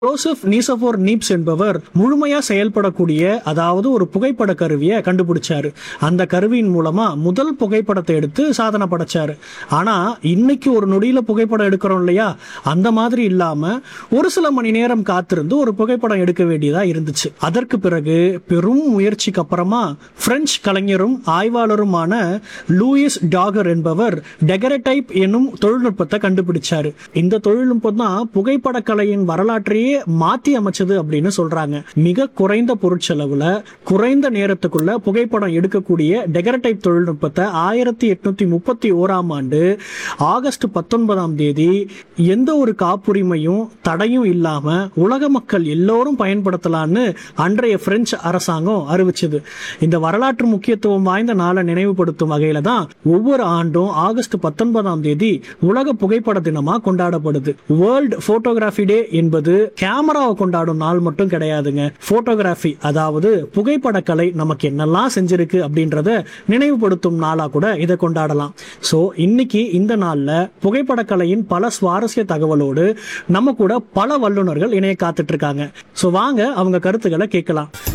Joseph நீசபோர் நீப்ஸ் என்பவர் முழுமையா செயல்படக்கூடிய அதாவது ஒரு புகைப்பட கருவியை கண்டுபிடிச்சாரு அந்த கருவியின் மூலமா முதல் புகைப்படத்தை எடுத்து சாதனை படைச்சாரு ஆனா இன்னைக்கு ஒரு நொடியில புகைப்படம் எடுக்கிறோம் இல்லையா அந்த மாதிரி இல்லாம ஒரு சில மணி நேரம் காத்திருந்து ஒரு புகைப்படம் எடுக்க வேண்டியதா இருந்துச்சு அதற்கு பிறகு பெரும் முயற்சிக்கு அப்புறமா பிரெஞ்சு கலைஞரும் ஆய்வாளருமான லூயிஸ் டாகர் என்பவர் டெகரடைப் என்னும் தொழில்நுட்பத்தை கண்டுபிடிச்சாரு இந்த தொழில்நுட்பம் தான் புகைப்பட கலையின் வரலாற்றையே மாத்தி அமைச்சது அப்படின்னு சொல்றாங்க மிக குறைந்த பொருட்செலவுல குறைந்த நேரத்துக்குள்ள புகைப்படம் எடுக்கக்கூடிய டெகரடைப் தொழில்நுட்பத்தை ஆயிரத்தி எட்நூத்தி முப்பத்தி ஓராம் ஆண்டு ஆகஸ்ட் பத்தொன்பதாம் தேதி எந்த ஒரு காப்புரிமையும் தடையும் இல்லாம உலக மக்கள் எல்லோரும் பயன்படுத்தலான்னு அன்றைய பிரெஞ்சு அரசாங்கம் அறிவிச்சது இந்த வரலாற்று முக்கியத்துவம் வாய்ந்த நாளை நினைவுபடுத்தும் வகையில தான் ஒவ்வொரு ஆண்டும் ஆகஸ்ட் பத்தொன்பதாம் தேதி உலக புகைப்பட தினமா கொண்டாடப்படுது வேர்ல்ட் போட்டோகிராஃபி டே என்பது கேமராவை கொண்டாடும் நாள் மட்டும் கிடையாதுங்க போட்டோகிராஃபி அதாவது புகைப்பட கலை நமக்கு என்னெல்லாம் செஞ்சிருக்கு அப்படின்றத நினைவுபடுத்தும் நாளா கூட இதை கொண்டாடலாம் சோ இன்னைக்கு இந்த நாள்ல புகைப்பட கலையின் பல சுவாரஸ்ய தகவலோடு நம்ம கூட பல வல்லுநர்கள் இணைய காத்துட்டு இருக்காங்க சோ வாங்க அவங்க கருத்துக்களை கேட்கலாம்